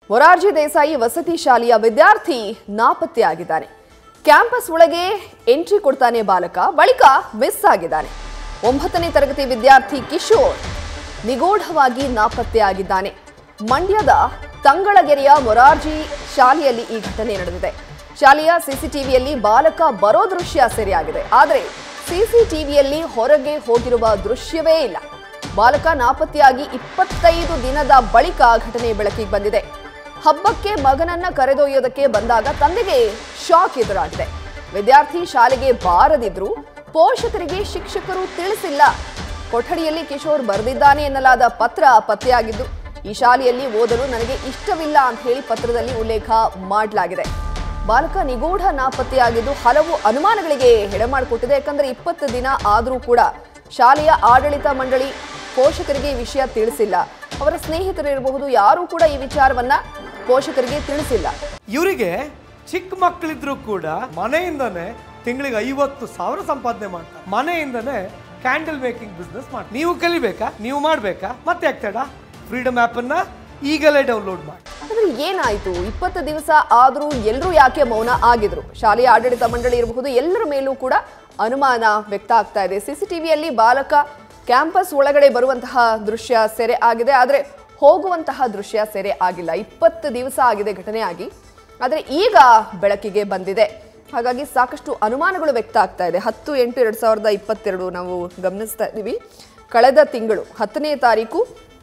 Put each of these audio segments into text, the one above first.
ಮೊರಾರ್ಜಿ ದೇಸಾಯಿ ವಸತಿ ಶಾಲೆಯ ವಿದ್ಯಾರ್ಥಿ ನಾಪತ್ತೆಯಾಗಿದ್ದಾನೆ ಕ್ಯಾಂಪಸ್ ಒಳಗೆ ಎಂಟ್ರಿ ಕೊಡ್ತಾನೆ ಬಾಲಕ ಬಳಿಕ ಮಿಸ್ ಆಗಿದ್ದಾನೆ ಒಂಬತ್ತನೇ ತರಗತಿ ವಿದ್ಯಾರ್ಥಿ ಕಿಶೋರ್ ನಿಗೂಢವಾಗಿ ನಾಪತ್ತೆಯಾಗಿದ್ದಾನೆ ಮಂಡ್ಯದ ತಂಗಳಗೆರೆಯ ಮೊರಾರ್ಜಿ ಶಾಲೆಯಲ್ಲಿ ಈ ಘಟನೆ ನಡೆದಿದೆ ಶಾಲೆಯ ಸಿಸಿಟಿವಿಯಲ್ಲಿ ಬಾಲಕ ಬರೋ ದೃಶ್ಯ ಸೆರೆಯಾಗಿದೆ ಆದರೆ ಸಿಸಿಟಿವಿಯಲ್ಲಿ ಹೊರಗೆ ಹೋಗಿರುವ ದೃಶ್ಯವೇ ಇಲ್ಲ ಬಾಲಕ ನಾಪತ್ತೆಯಾಗಿ ಇಪ್ಪತ್ತೈದು ದಿನದ ಬಳಿಕ ಘಟನೆ ಬೆಳಕಿಗೆ ಬಂದಿದೆ ಹಬ್ಬಕ್ಕೆ ಮಗನನ್ನ ಕರೆದೊಯ್ಯೋದಕ್ಕೆ ಬಂದಾಗ ತಂದೆಗೆ ಶಾಕ್ ಎದುರಾಗಿದೆ ವಿದ್ಯಾರ್ಥಿ ಶಾಲೆಗೆ ಬಾರದಿದ್ರು ಪೋಷಕರಿಗೆ ಶಿಕ್ಷಕರು ತಿಳಿಸಿಲ್ಲ ಕೊಠಡಿಯಲ್ಲಿ ಕಿಶೋರ್ ಬರೆದಿದ್ದಾನೆ ಎನ್ನಲಾದ ಪತ್ರ ಪತ್ತೆಯಾಗಿದ್ದು ಈ ಶಾಲೆಯಲ್ಲಿ ಓದಲು ನನಗೆ ಇಷ್ಟವಿಲ್ಲ ಅಂತ ಹೇಳಿ ಪತ್ರದಲ್ಲಿ ಉಲ್ಲೇಖ ಮಾಡಲಾಗಿದೆ ಬಾಲಕ ನಿಗೂಢ ನಾಪತ್ತೆಯಾಗಿದ್ದು ಹಲವು ಅನುಮಾನಗಳಿಗೆ ಎಡೆಮಾಡಿಕೊಟ್ಟಿದೆ ಯಾಕಂದ್ರೆ ಇಪ್ಪತ್ತು ದಿನ ಆದರೂ ಕೂಡ ಶಾಲೆಯ ಆಡಳಿತ ಮಂಡಳಿ ಪೋಷಕರಿಗೆ ಈ ವಿಷಯ ತಿಳಿಸಿಲ್ಲ ಅವರ ಸ್ನೇಹಿತರಿರಬಹುದು ಯಾರೂ ಕೂಡ ಈ ವಿಚಾರವನ್ನ ಪೋಷಕರಿಗೆ ತಿಳಿಸಿಲ್ಲ ಇವರಿಗೆ ಚಿಕ್ಕ ಮಕ್ಕಳಿದ್ರು ಕೂಡ ಮನೆಯಿಂದನೇ ತಿಂಗಳಿಗೆ ಐವತ್ತು ಸಾವಿರ ಸಂಪಾದನೆ ಮಾಡ್ತಾರೆ ಮನೆಯಿಂದನೇ ಕ್ಯಾಂಡಲ್ ಮೇಕಿಂಗ್ ಬಿಸ್ನೆಸ್ ಮಾಡಿ ನೀವು ಕಲಿಬೇಕಾ ನೀವು ಮಾಡ್ಬೇಕಾ ಮತ್ತೆ ಆಗ್ತೇಡ ಫ್ರೀಡಮ್ ಆ್ಯಪ್ ಅನ್ನ ಈಗಲೇ ಡೌನ್ಲೋಡ್ ಮಾಡಿ ಆದ್ರೆ ಏನಾಯ್ತು ಇಪ್ಪತ್ತು ದಿವಸ ಆದರೂ ಎಲ್ಲರೂ ಯಾಕೆ ಮೌನ ಆಗಿದ್ರು ಶಾಲೆಯ ಆಡಳಿತ ಮಂಡಳಿ ಇರಬಹುದು ಎಲ್ಲರ ಮೇಲೂ ಕೂಡ ಅನುಮಾನ ವ್ಯಕ್ತ ಆಗ್ತಾ ಇದೆ ಸಿಸಿಟಿವಿಯಲ್ಲಿ ಬಾಲಕ ಕ್ಯಾಂಪಸ್ ಒಳಗಡೆ ಬರುವಂತಹ ದೃಶ್ಯ ಸೆರೆ ಆಗಿದೆ ಆದರೆ ಹೋಗುವಂತಹ ದೃಶ್ಯ ಸೆರೆ ಆಗಿಲ್ಲ ಇಪ್ಪತ್ತು ದಿವಸ ಆಗಿದೆ ಘಟನೆ ಆಗಿ ಆದರೆ ಈಗ ಬೆಳಕಿಗೆ ಬಂದಿದೆ ಹಾಗಾಗಿ ಸಾಕಷ್ಟು ಅನುಮಾನಗಳು ವ್ಯಕ್ತ ಆಗ್ತಾ ಇದೆ ಹತ್ತು ಎಂಟು ಎರಡು ಸಾವಿರದ ಇಪ್ಪತ್ತೆರಡು ನಾವು ಗಮನಿಸ್ತಾ ಇದ್ದೀವಿ ಕಳೆದ ತಿಂಗಳು ಹತ್ತನೇ ತಾರೀಕು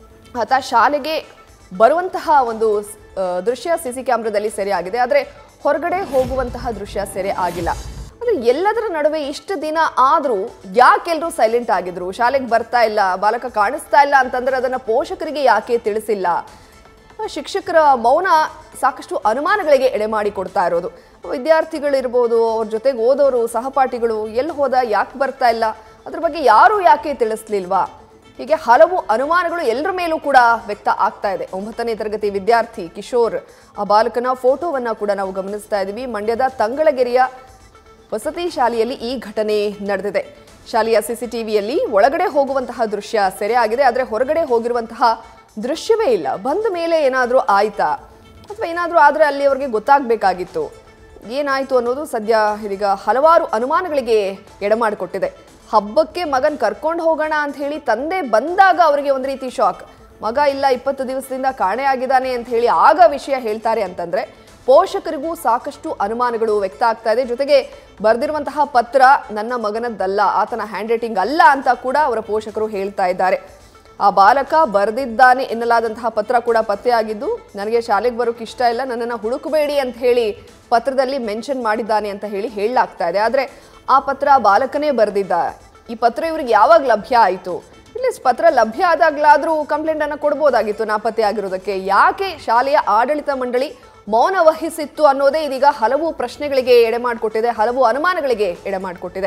ಆತ ಶಾಲೆಗೆ ಬರುವಂತಹ ಒಂದು ಆ, ದೃಶ್ಯ ಸಿ ಸಿ ಕ್ಯಾಮ್ರಾದಲ್ಲಿ ಸೆರೆ ಆಗಿದೆ ಆದರೆ ಹೊರಗಡೆ ಹೋಗುವಂತಹ ದೃಶ್ಯ ಸೆರೆ ಆಗಿಲ್ಲ ಆದರೆ ಎಲ್ಲದರ ನಡುವೆ ಇಷ್ಟು ದಿನ ಆದರೂ ಯಾಕೆಲ್ಲರೂ ಸೈಲೆಂಟ್ ಆಗಿದ್ರು ಶಾಲೆಗೆ ಬರ್ತಾ ಇಲ್ಲ ಬಾಲಕ ಕಾಣಿಸ್ತಾ ಇಲ್ಲ ಅಂತಂದ್ರೆ ಅದನ್ನು ಪೋಷಕರಿಗೆ ಯಾಕೆ ತಿಳಿಸಿಲ್ಲ ಆ, ಶಿಕ್ಷಕರ ಮೌನ ಸಾಕಷ್ಟು ಅನುಮಾನಗಳಿಗೆ ಎಡೆ ಮಾಡಿ ಕೊಡ್ತಾ ಇರೋದು ವಿದ್ಯಾರ್ಥಿಗಳಿರ್ಬೋದು ಅವ್ರ ಜೊತೆಗೆ ಓದೋರು ಸಹಪಾಠಿಗಳು ಎಲ್ಲಿ ಹೋದ ಯಾಕೆ ಬರ್ತಾ ಇಲ್ಲ ಅದ್ರ ಬಗ್ಗೆ ಯಾರೂ ಯಾಕೆ ತಿಳಿಸ್ಲಿಲ್ವಾ ಹೀಗೆ ಹಲವು ಅನುಮಾನಗಳು ಎಲ್ಲರ ಮೇಲೂ ಕೂಡ ವ್ಯಕ್ತ ಆಗ್ತಾ ಇದೆ ಒಂಬತ್ತನೇ ತರಗತಿ ವಿದ್ಯಾರ್ಥಿ ಕಿಶೋರ್ ಆ ಬಾಲಕನ ಫೋಟೋವನ್ನ ಕೂಡ ನಾವು ಗಮನಿಸ್ತಾ ಇದ್ದೀವಿ ಮಂಡ್ಯದ ತಂಗಳಗೆರೆಯ ವಸತಿ ಶಾಲೆಯಲ್ಲಿ ಈ ಘಟನೆ ನಡೆದಿದೆ ಶಾಲೆಯ ಸಿಸಿಟಿವಿಯಲ್ಲಿ ಒಳಗಡೆ ಹೋಗುವಂತಹ ದೃಶ್ಯ ಸೆರೆ ಆಗಿದೆ ಆದರೆ ಹೊರಗಡೆ ಹೋಗಿರುವಂತಹ ದೃಶ್ಯವೇ ಇಲ್ಲ ಬಂದ ಮೇಲೆ ಏನಾದರೂ ಆಯ್ತಾ ಅಥವಾ ಏನಾದರೂ ಆದರೆ ಅಲ್ಲಿ ಅವ್ರಿಗೆ ಗೊತ್ತಾಗಬೇಕಾಗಿತ್ತು ಏನಾಯ್ತು ಅನ್ನೋದು ಸದ್ಯ ಇದೀಗ ಹಲವಾರು ಅನುಮಾನಗಳಿಗೆ ಎಡೆಮಾಡಿಕೊಟ್ಟಿದೆ ಹಬ್ಬಕ್ಕೆ ಮಗನ್ ಕರ್ಕೊಂಡು ಹೋಗೋಣ ಅಂತ ಹೇಳಿ ತಂದೆ ಬಂದಾಗ ಅವರಿಗೆ ಒಂದು ರೀತಿ ಶಾಕ್ ಮಗ ಇಲ್ಲ ಇಪ್ಪತ್ತು ದಿವಸದಿಂದ ಕಾಣೆ ಆಗಿದ್ದಾನೆ ಅಂತ ಹೇಳಿ ಆಗ ವಿಷಯ ಹೇಳ್ತಾರೆ ಅಂತಂದ್ರೆ ಪೋಷಕರಿಗೂ ಸಾಕಷ್ಟು ಅನುಮಾನಗಳು ವ್ಯಕ್ತ ಆಗ್ತಾ ಇದೆ ಜೊತೆಗೆ ಬರೆದಿರುವಂತಹ ಪತ್ರ ನನ್ನ ಮಗನದ್ದಲ್ಲ ಆತನ ಹ್ಯಾಂಡ್ ರೈಟಿಂಗ್ ಅಲ್ಲ ಅಂತ ಕೂಡ ಅವರ ಪೋಷಕರು ಹೇಳ್ತಾ ಇದ್ದಾರೆ ಆ ಬಾಲಕ ಬರೆದಿದ್ದಾನೆ ಎನ್ನಲಾದಂತಹ ಪತ್ರ ಕೂಡ ಪತ್ತೆಯಾಗಿದ್ದು ನನಗೆ ಶಾಲೆಗೆ ಬರೋಕೆ ಇಷ್ಟ ಇಲ್ಲ ನನ್ನನ್ನು ಹುಡುಕಬೇಡಿ ಅಂತ ಹೇಳಿ ಪತ್ರದಲ್ಲಿ ಮೆನ್ಷನ್ ಮಾಡಿದ್ದಾನೆ ಅಂತ ಹೇಳಿ ಹೇಳಲಾಗ್ತಾ ಇದೆ ಆದರೆ ಆ ಪತ್ರ ಬಾಲಕನೇ ಬರೆದಿದ್ದ ಈ ಪತ್ರ ಇವ್ರಿಗೆ ಯಾವಾಗ ಲಭ್ಯ ಆಯಿತು ಇಲ್ಲಿ ಪತ್ರ ಲಭ್ಯ ಆದಾಗಲಾದರೂ ಕಂಪ್ಲೇಂಟ್ ಅನ್ನು ಕೊಡ್ಬೋದಾಗಿತ್ತು ನಾಪತ್ತೆ ಆಗಿರೋದಕ್ಕೆ ಯಾಕೆ ಶಾಲೆಯ ಆಡಳಿತ ಮಂಡಳಿ ಮೌನ ವಹಿಸಿತ್ತು ಅನ್ನೋದೇ ಇದೀಗ ಹಲವು ಪ್ರಶ್ನೆಗಳಿಗೆ ಎಡೆ ಮಾಡಿಕೊಟ್ಟಿದೆ ಹಲವು ಅನುಮಾನಗಳಿಗೆ ಎಡೆ ಮಾಡಿಕೊಟ್ಟಿದೆ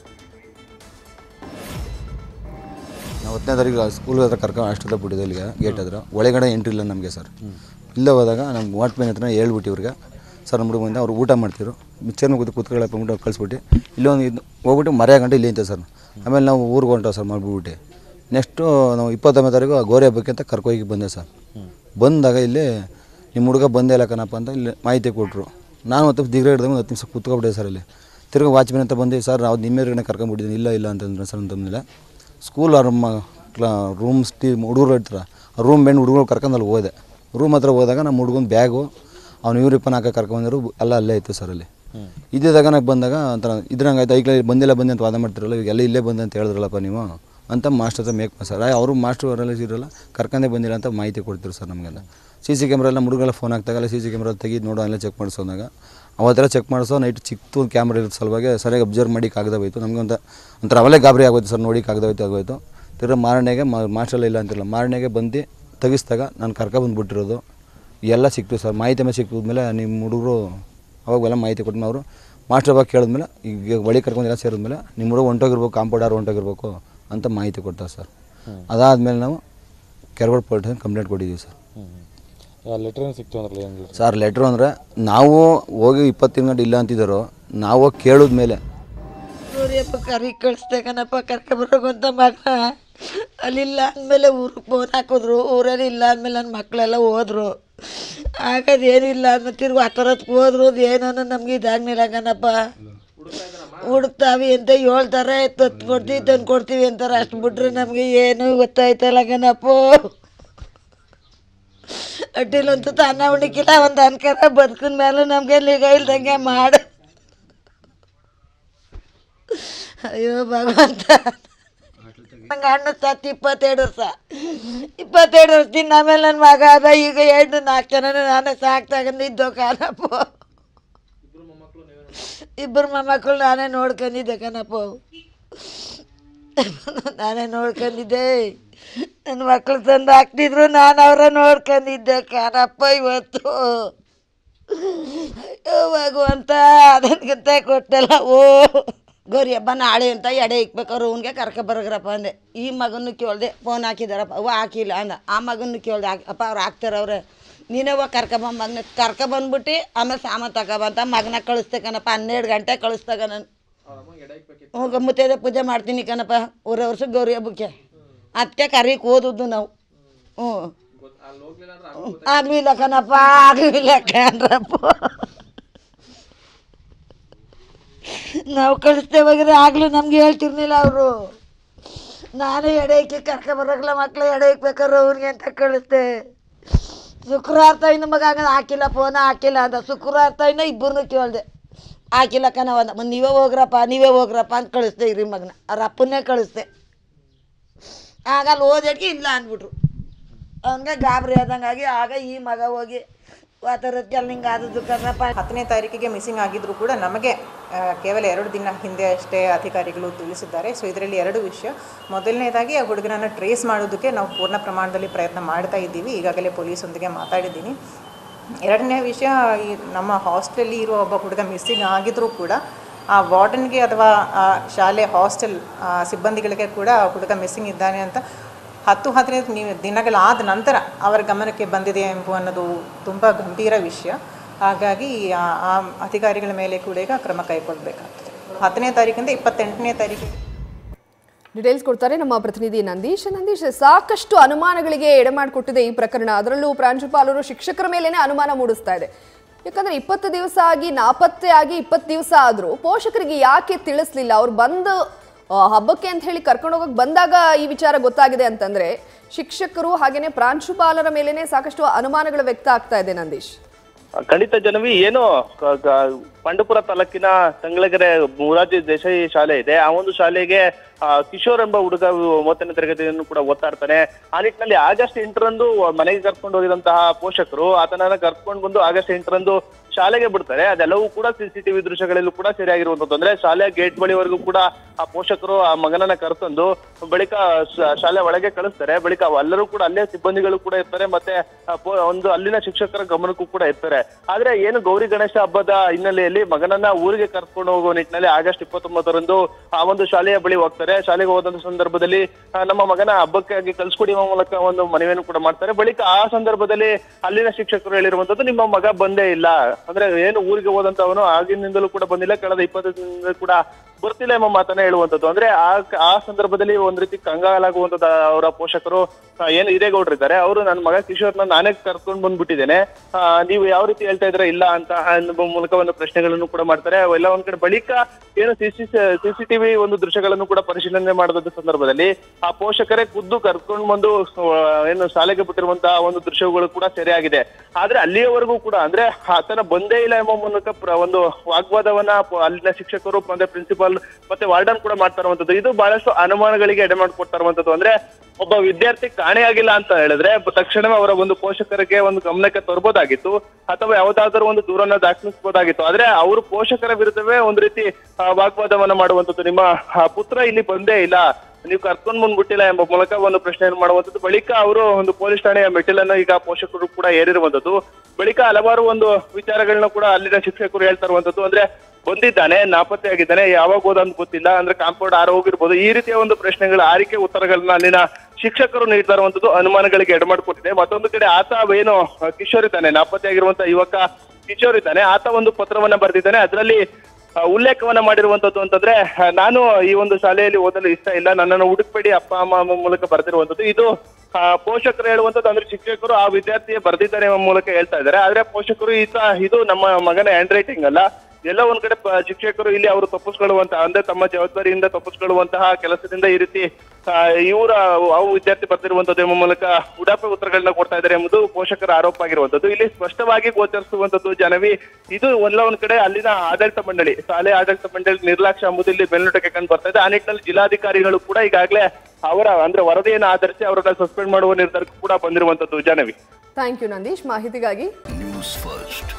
ನಾವು ಹತ್ತನೇ ತಾರೀಕು ಸ್ಕೂಲ್ ಹತ್ರ ಕರ್ಕೊಂಡು ಅಷ್ಟೊತ್ತ ಬಿಟ್ಟಿದೆ ಇಲ್ಲಿಗೆ ಗೇಟ್ ಹತ್ರ ಒಳಗಡೆ ಎಂಟ್ರಿ ಇಲ್ಲ ನಮಗೆ ಸರ್ ಇಲ್ಲೇ ಹೋದಾಗ ನಮ್ಮ ವಾಟ್ಮ್ಯಾನ್ ಹತ್ರ ಹೇಳ್ಬಿಟ್ಟು ಇವ್ರಿಗೆ ಸರ್ ನಮ್ಮ ಬಂದು ಅವ್ರು ಊಟ ಮಾಡ್ತಿದ್ರು ಮಿಕ್ಚರ್ನ ಕೂತು ಕೂತ್ಕೊಳ್ಳಪ್ಪ ಅಂದ್ಬಿಟ್ಟು ಅವ್ರು ಕಳಿಸ್ಬಿಟ್ಟು ಇಲ್ಲೊಂದು ಇದು ಹೋಗ್ಬಿಟ್ಟು ಮರ ಗಂಟೆ ಇಲ್ಲಿ ಅಂತ ಸರ್ ಆಮೇಲೆ ನಾವು ಊರಿಗೆ ಹೊಂಟೋ ಸರ್ ಮಾಡ್ಬಿಟ್ಟು ನೆಕ್ಸ್ಟು ನಾವು ಇಪ್ಪತ್ತೊಂದನೇ ತಾರೀಕು ಗೋರಿ ಹಬ್ಬಕ್ಕೆ ಅಂತ ಕರ್ಕೋಗಿ ಬಂದೆ ಸರ್ ಬಂದಾಗ ಇಲ್ಲಿ ನಿಮ್ಮ ಹುಡುಗ ಬಂದೇ ಇಲ್ಲ ಕಣಪ್ಪ ಅಂತ ಇಲ್ಲಿ ಮಾಹಿತಿ ಕೊಟ್ಟರು ನಾನು ಮತ್ತೆ ದಿಗ್ರ ಹಿಡ್ದಾಗ ಒಂದು ಹತ್ತು ನಿಮಿಷ ಕೂತ್ಕೊಬಿಟ್ಟೆ ಸರ್ ಅಲ್ಲಿ ತಿರ್ಗಿ ವಾಚ್ಮೆನ್ ಅಂತ ಬಂದು ಸರ್ ನಾವು ನಿಮ್ಮೆರಗಡೆ ಕರ್ಕೊಂಡ್ಬಿಟ್ಟಿದ್ದೀನಿ ಇಲ್ಲ ಇಲ್ಲ ಅಂತಂದ್ರೆ ಸರ್ ಅಂತಂದಿಲ್ಲ ಸ್ಕೂಲ್ ಅವ್ರ ಮ ಕ್ಲಾ ರೂಮ್ಸ್ ಟೀ ಹುಡುಗರು ಇರ್ತಾರೆ ಆ ರೂಮ್ ಬೆಂಡ್ ಹುಡುಗರು ಕರ್ಕೊಂಡು ಅಲ್ಲಿ ಹೋದೆ ರೂಮ್ ಹತ್ರ ಹೋದಾಗ ನಮ್ಮ ಹುಡುಗನ ಬ್ಯಾಗು ಅವ್ನು ಯೂರಿಪನ್ ಹಾಕಿ ಕರ್ಕೊಂಡ್ಬಂದರು ಎಲ್ಲ ಅಲ್ಲೇ ಇತ್ತು ಸರ್ ಅಲ್ಲಿ ಇದ್ದಿದ್ದಾಗ ನನಗೆ ಬಂದಾಗ ಒಂಥರ ಇದ್ರಂಗೆ ಆಯ್ತು ಐಕ್ಲ ಬಂದಿಲ್ಲ ಬಂದೆ ಅಂತ ವಾದ ಮಾಡ್ತಿರಲ್ಲ ಈಗ ಎಲ್ಲ ಇಲ್ಲೇ ಬಂದೆ ಅಂತ ಹೇಳಿದ್ರಲ್ಲಪ್ಪ ನೀವು ಅಂತ ಮಾಸ್ಟರ್ ಹತ್ರ ಮೇಕ್ ಸರ್ ಅವರು ಮಾಸ್ಟ್ರು ಅವರೆಲ್ಲ ಇರಲ್ಲ ಕರ್ಕೊಂಡೇ ಬಂದಿಲ್ಲ ಅಂತ ಮಾಹಿತಿ ಕೊಡ್ತಿರು ಸರ್ ನಮಗೆಲ್ಲ ಸಿ ಸಿ ಕ್ಯಾಮ್ರಾ ಎಲ್ಲ ಹುಡುಗರೆಲ್ಲ ಫೋನ್ ಹಾಕ್ತಾಗಲ್ಲ ಸಿ ಸಿ ಕ್ಯಾಮ್ರಾ ತೆಗೆದು ನೋಡೋ ಎಲ್ಲ ಚೆಕ್ ಮಾಡಿಸೋದಾಗ ಅವತ್ತೆಲ್ಲ ಚೆಕ್ ಮಾಡಿಸೋ ನೈಟ್ ಚಿಕ್ಕ ಕ್ಯಾಮ್ರಾ ಇರೋ ಸಲುವಾಗಿ ಸರಿಯಾಗಿ ಅಬ್ಸರ್ವ್ ಮಾಡಿ ಹೋಯ್ತು ನಮಗೆ ಒಂದು ಒಂಥರ ಅವಲೇ ಗಾಬರಿ ಆಗೋಯ್ತು ಸರ್ ನೋಡಿ ಹೋಯ್ತು ಆಗೋಯ್ತು ತಿರ್ಗ ಮಾರನೆಗೆ ಮಾಸ್ಟರ್ ಇಲ್ಲ ಅಂತಿಲ್ಲ ಮಾರನೆಗೆ ಬಂದು ತೆಗಿಸ್ದಾಗ ನಾನು ಕರ್ಕೊಬಂದ್ಬಿಟ್ಟಿರೋದು ಎಲ್ಲ ಸಿಕ್ತು ಸರ್ ಮಾಹಿತಿ ಮೇಲೆ ಸಿಕ್ಕಿದ್ಮೇಲೆ ನಿಮ್ಮ ಹುಡುಗರು ಅವಾಗೆಲ್ಲ ಮಾಹಿತಿ ಕೊಟ್ಟು ಅವರು ಮಾಸ್ಟರ್ ಬಗ್ಗೆ ಕೇಳಿದ್ಮೇಲೆ ಈಗ ಒಳಗೆ ಕರ್ಕೊಂಡು ಎಲ್ಲ ಸೇರಿದ್ಮೇಲೆ ನಿಮ್ಮ ಹುಡುಗ ಹೊಂಟೋಗಿರ್ಬೇಕು ಕಾಂಪೌಂಡರ್ ಹೊಂಟೋಗಿರ್ಬೇಕು ಅಂತ ಮಾಹಿತಿ ಕೊಡ್ತಾರೆ ಸರ್ ಅದಾದಮೇಲೆ ನಾವು ಕೆರಗೋಡು ಪೊಲೀಸ್ ಕಂಪ್ಲೇಂಟ್ ಕೊಟ್ಟಿದ್ದೀವಿ ಸರ್ ಲೆಟರ್ ಏನು ಸಿಕ್ತು ಅಂದ್ರಲ್ಲ ಏನು ಸರ್ ಲೆಟ್ರು ಅಂದರೆ ನಾವು ಹೋಗಿ ಇಪ್ಪತ್ತು ಗಂಟೆ ಇಲ್ಲ ಅಂತಿದ್ದಾರೋ ನಾವು ಹೋಗಿ ಕೇಳಿದ ಮೇಲೆ ಸೂರ್ಯಪ್ಪ ಕರಿ ಕಳಿಸ್ದೆ ಕಣಪ್ಪ ಕರ್ಕೊಬರೋಗು ಅಂತ ಮಗ ಅಲ್ಲಿಲ್ಲ ಅಂದಮೇಲೆ ಊರಿಗೆ ಫೋನ್ ಹಾಕಿದ್ರು ಊರಲ್ಲಿ ಇಲ್ಲ ಅಂದಮೇಲೆ ನನ್ನ ಮಕ್ಕಳೆಲ್ಲ ಹೋದ್ರು ಆಗೋದೇನಿಲ್ಲ ಅನ್ನೋ ತಿರ್ಗಿ ಆ ಥರದ್ದು ಹೋದ್ರು ಅದು ಏನೋ ನಮ್ಗೆ ಇದಾಗ್ನಿಲ್ಲ ಕಣಪ್ಪ ಹುಡುಕ್ತಾವಿ ಅಂತ ಹೇಳ್ತಾರೆ ತತ್ತು ಕೊಡ್ತೀವಿ ತಂದು ಕೊಡ್ತೀವಿ ಅಂತಾರೆ ಅಷ್ಟು ಬಿಟ್ರೆ ನಮಗೆ ಏನು ಗೊತ್ತಾಯ್ತಲ್ಲ ಕಣಪ್ಪ ಅಡ್ಡಿಲಂತೂ ಅನ್ನ ಉಣಿಕಿಲ್ಲ ಒಂದು ಅನ್ಕರ ಬದುಕಿನ ಮೇಲೆ ನಮಗೆ ಲಿಗ ಇಲ್ದಂಗೆ ಮಾಡು ಅಯ್ಯೋ ಭಗವಂತ ನಂಗೆ ಹಣ್ಣು ಸತ್ತು ಇಪ್ಪತ್ತೆರಡು ವರ್ಷ ಇಪ್ಪತ್ತೆರಡು ವರ್ಷದಿಂದ ಆಮೇಲೆ ನನ್ನ ಮಗ ಅದ ಈಗ ಎರಡು ನಾಲ್ಕು ಜನ ನಾನೇ ಸಾಕು ತಗೊಂಡಿದ್ದು ಕಾನಪ್ಪ ಇಬ್ಬರು ಮೊಮ್ಮಕ್ಕಳು ನಾನೇ ನೋಡ್ಕೊಂಡಿದ್ದೆ ಕಣಪ್ಪ ನಾನೇ ನೋಡ್ಕೊಂಡಿದ್ದೆ ನನ್ನ ಮಕ್ಕಳು ತಂದು ಹಾಕ್ತಿದ್ರು ನಾನು ಅವರ ನೋಡ್ಕೊಂಡಿದ್ದೆ ಕಾನಪ್ಪ ಇವತ್ತು ಅಯ್ಯೋ ಭಗವಂತ ಅದನ್ಗಿಂತ ಕೊಟ್ಟಲ್ಲ ಓ ಗೌರಿ ಹಬ್ಬ ನಾಳೆ ಅಂತ ಎಡೆ ಇಕ್ಬೇಕಾದ್ರೆ ಅವ್ನಿಗೆ ಕರ್ಕೊಬರಗ್ರಪ್ಪ ಅಂದೆ ಈ ಮಗನ್ನು ಕೇಳ್ದೆ ಫೋನ್ ಹಾಕಿದಾರಪ್ಪ ಅವ ಹಾಕಿಲ್ಲ ಅಂದ ಆ ಮಗನ್ನು ಕೇಳ್ದೆ ಹಾಕಿ ಅಪ್ಪ ಅವ್ರು ಹಾಕ್ತಾರವ್ರೆ ನೀನೇ ಹೋಗಿ ಕರ್ಕೊಬ ಮಗನ ಕರ್ಕೊಬಂದ್ಬಿಟ್ಟು ಆಮೇಲೆ ಸಾಮಾನು ತಗೊಬಂತ ಮಗನ ಕಳಿಸ್ತೆ ಕಣಪ್ಪ ಹನ್ನೆರಡು ಗಂಟೆ ಕಳಿಸ್ದಾಗ ನಾನು ಹ್ಞೂ ಮುತ್ತೈದೆ ಪೂಜೆ ಮಾಡ್ತೀನಿ ಕಣಪ್ಪ ಊರ ವರ್ಷ ಗೌರಿ ಹಬ್ಬಕ್ಕೆ ಅದಕ್ಕೆ ಕರಿಕ್ ಓದುದು ನಾವು ಹ್ಞೂ ಆಗ್ಲಿಲ್ಲ ಕಣಪ್ಪ ಆಗ್ಲಿಲ್ಲ ಕಣ್ರಪ್ಪ ನಾವು ಕಳಿಸ್ತೇವಾಗ್ರೆ ಆಗಲೂ ನಮ್ಗೆ ಹೇಳ್ತಿರ್ಲಿಲ್ಲ ಅವರು ನಾನೇ ಎಡೆಯಕ್ಕೆ ಕರ್ಕೊಬರಕ್ಲ ಮಕ್ಳು ಎಡೆ ಇಕ್ಬೇಕಾದ್ರೆ ಅವ್ರಿಗೆ ಅಂತ ಕಳಿಸ್ದೆ ಶುಕ್ರವಾರ ತಾಯಿನ ಮಗ ಹಂಗಂದ್ ಹಾಕಿಲ್ಲ ಫೋನ ಹಾಕಿಲ್ಲ ಅಂದ ಶುಕ್ರವಾರ ತಾಯಿನ ಇಬ್ಬರನ್ನೂ ಕೇಳಿದೆ ಹಾಕಿಲ್ಲ ಕಣ ಅಂದ ಮತ್ತೆ ನೀವೇ ಹೋಗ್ರಪ್ಪ ನೀವೇ ಹೋಗ್ರಪ್ಪ ಅಂತ ಕಳಿಸ್ದೆ ಇರಿ ಮಗನ ಅವ್ರ ಅಪ್ಪನ್ನೇ ಕಳಿಸ್ದೆ ಆಗ ಅಲ್ಲಿ ಓದಕ್ಕೆ ಇಲ್ಲ ಅಂದ್ಬಿಟ್ರು ಅವನಿಗೆ ಗಾಬರಿ ಆದಂಗಾಗಿ ಆಗ ಈ ಮಗ ಹೋಗಿ ವಾತಾವರಣಕ್ಕೆ ಹಿಂಗೆ ಆದದ್ದು ಕರ್ರಪ್ಪ ಹತ್ತನೇ ತಾರೀಕಿಗೆ ಮಿಸ್ಸಿಂಗ್ ಆಗಿದ್ರು ಕೂಡ ನಮಗೆ ಆ, ಕೇವಲ ಎರಡು ದಿನ ಹಿಂದೆ ಅಷ್ಟೇ ಅಧಿಕಾರಿಗಳು ತಿಳಿಸಿದ್ದಾರೆ ಸೊ ಇದರಲ್ಲಿ ಎರಡು ವಿಷಯ ಮೊದಲನೇದಾಗಿ ಆ ಹುಡುಗನನ್ನು ಟ್ರೇಸ್ ಮಾಡೋದಕ್ಕೆ ನಾವು ಪೂರ್ಣ ಪ್ರಮಾಣದಲ್ಲಿ ಪ್ರಯತ್ನ ಮಾಡ್ತಾ ಇದ್ದೀವಿ ಈಗಾಗಲೇ ಪೊಲೀಸೊಂದಿಗೆ ಮಾತಾಡಿದ್ದೀನಿ ಎರಡನೇ ವಿಷಯ ಈ ನಮ್ಮ ಹಾಸ್ಟೆಲಲ್ಲಿ ಇರುವ ಒಬ್ಬ ಹುಡುಗ ಮಿಸ್ಸಿಂಗ್ ಆಗಿದ್ರೂ ಕೂಡ ಆ ವಾರ್ಡನ್ಗೆ ಅಥವಾ ಆ ಶಾಲೆ ಹಾಸ್ಟೆಲ್ ಆ, ಸಿಬ್ಬಂದಿಗಳಿಗೆ ಕೂಡ ಆ ಹುಡುಗ ಮಿಸ್ಸಿಂಗ್ ಇದ್ದಾನೆ ಅಂತ ಹತ್ತು ಹದಿನೈದು ನೀವು ದಿನಗಳಾದ ನಂತರ ಅವರ ಗಮನಕ್ಕೆ ಬಂದಿದೆ ಎಂಬ ಅನ್ನೋದು ತುಂಬ ಗಂಭೀರ ವಿಷಯ ಹಾಗಾಗಿ ಆ ಆ ಅಧಿಕಾರಿಗಳ ಮೇಲೆ ಕೂಡ ಈಗ ಕ್ರಮ ಕೈಗೊಳ್ಳಬೇಕಾಗ್ತದೆ ಹತ್ತನೇ ತಾರೀಕಿಂದ ಇಪ್ಪತ್ತೆಂಟನೇ ತಾರೀಕಿಗೆ ಡೀಟೇಲ್ಸ್ ಕೊಡ್ತಾರೆ ನಮ್ಮ ಪ್ರತಿನಿಧಿ ನಂದೀಶ್ ನಂದೀಶ್ ಸಾಕಷ್ಟು ಅನುಮಾನಗಳಿಗೆ ಎಡೆ ಮಾಡಿಕೊಟ್ಟಿದೆ ಈ ಪ್ರಕರಣ ಅದರಲ್ಲೂ ಪ್ರಾಂಶುಪಾಲರು ಶಿಕ್ಷಕರ ಮೇಲೇನೆ ಅನುಮಾನ ಮೂಡಿಸ್ತಾ ಇದೆ ಯಾಕಂದ್ರೆ ಇಪ್ಪತ್ತು ದಿವಸ ಆಗಿ ನಾಪತ್ತೆ ಆಗಿ ಇಪ್ಪತ್ತು ದಿವಸ ಆದ್ರೂ ಪೋಷಕರಿಗೆ ಯಾಕೆ ತಿಳಿಸ್ಲಿಲ್ಲ ಅವ್ರು ಬಂದು ಆ, ಹಬ್ಬಕ್ಕೆ ಅಂತ ಹೇಳಿ ಕರ್ಕೊಂಡು ಹೋಗಕ್ ಬಂದಾಗ ಈ ವಿಚಾರ ಗೊತ್ತಾಗಿದೆ ಅಂತಂದ್ರೆ ಶಿಕ್ಷಕರು ಹಾಗೇನೆ ಪ್ರಾಂಶುಪಾಲರ ಮೇಲೇನೆ ಸಾಕಷ್ಟು ಅನುಮಾನಗಳು ವ್ಯಕ್ತ ಆಗ್ತಾ ಇದೆ ನಂದೀಶ್ ಖಂಡಿತ ಜನವಿ ಏನು ಕ- ಕ- ಪಾಂಡುಪುರ ತಾಲೂಕಿನ ತಂಗಳಗೆರೆ ಮುರಾರ್ಜಿ ದೇಸಾಯಿ ಶಾಲೆ ಇದೆ ಆ ಒಂದು ಶಾಲೆಗೆ ಆ, ಕಿಶೋರ್ ಎಂಬ ಹುಡುಗ ಮೂವತ್ತನೇ ತರಗತಿಯನ್ನು ಕೂಡ ಓದ್ತಾ ಇರ್ತಾನೆ ಆ ನಿಟ್ಟಿನಲ್ಲಿ ಆಗಸ್ಟ್ ಎಂಟರಂದು ಮನೆಗೆ ಕರ್ಕೊಂಡು ಹೋಗಿದಂತಹ ಪೋಷಕರು ಆತನನ್ನ ಕರ್ಕೊಂಡು ಬಂದು ಆಗಸ್ಟ್ ಎಂಟರಂದು ಶಾಲೆಗೆ ಬಿಡ್ತಾರೆ ಅದೆಲ್ಲವೂ ಕೂಡ ಸಿಸಿಟಿವಿ ದೃಶ್ಯಗಳಲ್ಲೂ ಕೂಡ ಸರಿಯಾಗಿರುವಂತದ್ದು ಅಂದ್ರೆ ಶಾಲೆಯ ಗೇಟ್ ಬಳಿವರೆಗೂ ಕೂಡ ಆ ಪೋಷಕರು ಆ ಮಗನನ್ನ ಕರೆತಂದು ಬಳಿಕ ಶ- ಶಾಲೆ ಒಳಗೆ ಕಳಿಸ್ತಾರೆ ಬಳಿಕ ಎಲ್ಲರೂ ಕೂಡ ಅಲ್ಲೇ ಸಿಬ್ಬಂದಿಗಳು ಕೂಡ ಇರ್ತಾರೆ ಮತ್ತೆ ಆ ಪೋ- ಒಂದು ಅಲ್ಲಿನ ಶಿಕ್ಷಕರ ಗಮನಕ್ಕೂ ಕೂಡ ಇರ್ತಾರೆ ಆದ್ರೆ ಏನು ಗೌರಿ ಗಣೇಶ ಹಬ್ಬದ ಹಿನ್ನೆಲೆಯಲ್ಲಿ ಮಗನನ್ನ ಊರಿಗೆ ಕರ್ಕೊಂಡು ಹೋಗುವ ನಿಟ್ಟಿನಲ್ಲಿ ಆಗಸ್ಟ್ ಇಪ್ಪತ್ತೊಂಬತ್ತರಂದು ಆ ಒಂದು ಶಾಲೆಯ ಬಳಿ ಹೋಗ್ತಾರೆ ಶಾಲೆಗೆ ಹೋದಂತ ಸಂದರ್ಭದಲ್ಲಿ ಆ, ನಮ್ಮ ಮಗನ ಹಬ್ಬಕ್ಕಾಗಿ ಕಳ್ಸಿಕೊಡಿ ಮೂಲಕ ಒಂದು ಮನವಿಯನ್ನು ಕೂಡ ಮಾಡ್ತಾರೆ ಬಳಿಕ ಆ ಸಂದರ್ಭದಲ್ಲಿ ಅಲ್ಲಿನ ಶಿಕ್ಷಕರು ಹೇಳಿರುವಂತದ್ದು ನಿಮ್ಮ ಮಗ ಬಂದೇ ಇಲ್ಲ ಅಂದ್ರೆ ಏನು ಊರಿಗೆ ಹೋದಂತವನು ಆಗಿನಿಂದಲೂ ಕೂಡ ಬಂದಿಲ್ಲ ಕಳೆದ ಇಪ್ಪತ್ತು ದಿನದಿಂದ ಕೂಡ ಬರ್ತಿಲ್ಲ ಎಂಬ ಮಾತನ್ನ ಹೇಳುವಂತದ್ದು ಅಂದ್ರೆ ಆ ಆ ಸಂದರ್ಭದಲ್ಲಿ ಒಂದ್ ರೀತಿ ಕಂಗಾಲಾಗುವಂತದ ಅವರ ಪೋಷಕರು ಆ, ಏನು ಹಿರೇಗೌಡರಿದ್ದಾರೆ ಅವರು ನನ್ನ ಮಗ ಕಿಶೋರ್ನ ನಾನೇ ಕರ್ಕೊಂಡು ಬಂದ್ಬಿಟ್ಟಿದ್ದೇನೆ ಆ, ನೀವು ಯಾವ ರೀತಿ ಹೇಳ್ತಾ ಇದ್ರ ಇಲ್ಲ ಅಂತ ಅನ್ನುವ ಮೂಲಕ ಒಂದು ಪ್ರಶ್ನೆಗಳನ್ನು ಕೂಡ ಮಾಡ್ತಾರೆ ಎಲ್ಲ ಒಂದ್ ಕಡೆ ಬಳಿಕ ಏನು ಸಿಸಿ ಸಿಸಿಟಿವಿ ಒಂದು ದೃಶ್ಯಗಳನ್ನು ಕೂಡ ಪರಿಶೀಲನೆ ಮಾಡಿದ ಸಂದರ್ಭದಲ್ಲಿ ಆ ಪೋಷಕರೇ ಖುದ್ದು ಕರ್ಕೊಂಡು ಬಂದು ಆ, ಏನು ಶಾಲೆಗೆ ಬಿಟ್ಟಿರುವಂತಹ ಒಂದು ದೃಶ್ಯಗಳು ಕೂಡ ಸೆರೆಯಾಗಿದೆ ಆದ್ರೆ ಅಲ್ಲಿಯವರೆಗೂ ಕೂಡ ಅಂದ್ರೆ ಆತನ ಬಂದೇ ಇಲ್ಲ ಎಂಬ ಮೂಲಕ ಪ್ರ- ಒಂದು ವಾಗ್ವಾದವನ್ನ ಪ- ಅಲ್ಲಿನ ಶಿಕ್ಷಕರು ಮತ್ತೆ ಪ್ರಿನ್ಸಿಪಾಲ್ ಮತ್ತೆ ವಾರ್ಡನ್ ಕೂಡ ಮಾಡ್ತಾ ಇರುವಂತದ್ದು ಇದು ಬಹಳಷ್ಟು ಅನುಮಾನಗಳಿಗೆ ಎಡೆ ಮಾಡಿಕೊಡ್ತಾ ಇರುವಂತದ್ದು ಅಂದ್ರೆ ಒಬ್ಬ ವಿದ್ಯಾರ್ಥಿ ಕಾಣೆಯಾಗಿಲ್ಲ ಅಂತ ಹೇಳಿದ್ರೆ ಬ- ತಕ್ಷಣವೇ ಅವರ ಒಂದು ಪೋಷಕರಿಗೆ ಒಂದು ಗಮನಕ್ಕೆ ತರಬಹುದಾಗಿತ್ತು ಅಥವಾ ಯಾವ್ದಾದ್ರು ಒಂದು ದೂರನ್ನ ದಾಖಲಿಸಬಹುದಾಗಿತ್ತು ಆದ್ರೆ ಅವರು ಪೋಷಕರ ವಿರುದ್ಧವೇ ಒಂದು ರೀತಿ ಆ, ವಾಗ್ವಾದವನ್ನ ಮಾಡುವಂತದ್ದು ನಿಮ್ಮ ಆ, ಪುತ್ರ ಇಲ್ಲಿ ಬಂದೇ ಇಲ್ಲ ನೀವು ಕರ್ಕೊಂಡ್ ಬಂದ್ಬಿಟ್ಟಿಲ್ಲ ಎಂಬ ಮೂಲಕ ಒಂದು ಪ್ರಶ್ನೆಯನ್ನು ಮಾಡುವಂತದ್ದು ಬಳಿಕ ಅವರು ಒಂದು ಪೊಲೀಸ್ ಠಾಣೆಯ ಮೆಟ್ಟಿಲನ್ನು ಈಗ ಪೋಷಕರು ಕೂಡ ಏರಿರುವಂತದ್ದು ಬಳಿಕ ಹಲವಾರು ಒಂದು ವಿಚಾರಗಳನ್ನ ಕೂಡ ಅಲ್ಲಿನ ಶಿಕ್ಷಕರು ಹೇಳ್ತಾ ಇರುವಂತದ್ದು ಅಂದ್ರೆ ಬಂದಿದ್ದಾನೆ ನಾಪತ್ತೆ ಆಗಿದ್ದಾನೆ ಯಾವಾಗ ಹೋದ ಅಂತ ಗೊತ್ತಿಲ್ಲ ಅಂದ್ರೆ ಕಾಂಪೌಂಡ್ ಆರ ಹೋಗಿರ್ಬೋದು ಈ ರೀತಿಯ ಒಂದು ಪ್ರಶ್ನೆಗಳ ಆರಿಕೆ ಉತ್ತರಗಳನ್ನ ಅಲ್ಲಿನ ಶಿಕ್ಷಕರು ನೀಡ್ತಾ ಇರುವಂತದ್ದು ಅನುಮಾನಗಳಿಗೆ ಎಡಮಾಡ್ಕೊಟ್ಟಿದೆ ಮತ್ತೊಂದು ಕಡೆ ಆತ ಏನು ಕಿಶೋರ್ ಇದ್ದಾನೆ ನಾಪತ್ತೆ ಆಗಿರುವಂತ ಯುವಕ ಕಿಶೋರ್ ಇದ್ದಾನೆ ಆತ ಒಂದು ಪತ್ರವನ್ನ ಬರೆದಿದ್ದಾನೆ ಅದರಲ್ಲಿ ಆ, ಉಲ್ಲೇಖವನ್ನ ಮಾಡಿರುವಂತದ್ದು ಅಂತಂದ್ರೆ ಆ, ನಾನು ಈ ಒಂದು ಶಾಲೆಯಲ್ಲಿ ಓದಲು ಇಷ್ಟ ಇಲ್ಲ ನನ್ನನ್ನು ಹುಡುಕ್ಬೇಡಿ ಅಪ್ಪ ಅಮ್ಮ ಮೂಲಕ ಬರೆದಿರುವಂತದ್ದು ಇದು ಆ, ಪೋಷಕರು ಹೇಳುವಂತದ್ದು ಅಂದ್ರೆ ಶಿಕ್ಷಕರು ಆ ವಿದ್ಯಾರ್ಥಿಯೇ ಬರ್ದಿದ್ದಾರೆ ಎಂಬ ಮೂಲಕ ಹೇಳ್ತಾ ಇದ್ದಾರೆ ಆದ್ರೆ ಪೋಷಕರು ಈತ ಇದು ನಮ್ಮ ಮಗನ ಹ್ಯಾಂಡ್ ರೈಟಿಂಗ್ ಅಲ್ಲ ಎಲ್ಲ ಒಂದ್ ಕಡೆ ಪ- ಶಿಕ್ಷಕರು ಇಲ್ಲಿ ಅವರು ತಪ್ಪಿಸ್ಕೊಳ್ಳುವಂತ ಅಂದ್ರೆ ತಮ್ಮ ಜವಾಬ್ದಾರಿಯಿಂದ ತಪ್ಪಿಸ್ಕೊಳ್ಳುವಂತಹ ಕೆಲಸದಿಂದ ಈ ರೀತಿ ಇವರ ಅವು ವಿದ್ಯಾರ್ಥಿ ಬರ್ತಿರುವಂತದ್ದು ಎಂಬ ಮೂಲಕ ಉಡಾಪೆ ಉತ್ತರಗಳನ್ನ ಕೊಡ್ತಾ ಇದ್ದಾರೆ ಎಂಬುದು ಪೋಷಕರ ಆರೋಪ ಆಗಿರುವಂತದ್ದು ಇಲ್ಲಿ ಸ್ಪಷ್ಟವಾಗಿ ಗೋಚರಿಸುವಂತದ್ದು ಜನವಿ ಇದು ಎಲ್ಲ ಒಂದ್ ಕಡೆ ಅಲ್ಲಿನ ಆಡಳಿತ ಮಂಡಳಿ ಶಾಲೆ ಆಡಳಿತ ಮಂಡಳಿ ನಿರ್ಲಕ್ಷ್ಯ ಎಂಬುದು ಇಲ್ಲಿ ಬೆನ್ನುಟಕ್ಕೆ ಕಂಡು ಬರ್ತಾ ಇದೆ ಆ ನಿಟ್ಟಿನಲ್ಲಿ ಜಿಲ್ಲಾಧಿಕಾರಿಗಳು ಕೂಡ ಈಗಾಗಲೇ ಅವರ ಅಂದ್ರೆ ವರದಿಯನ್ನು ಆಧರಿಸಿ ಅವರನ್ನ ಸಸ್ಪೆಂಡ್ ಮಾಡುವ ನಿರ್ಧಾರಕ್ಕೂ ಕೂಡ ಬಂದಿರುವಂತದ್ದು ಜನವಿ ಥ್ಯಾಂಕ್ ಯು ನಂದೀಶ್ ಮಾಹಿತಿಗಾಗಿ ನ್ಯೂಸ್ ಫಸ್ಟ್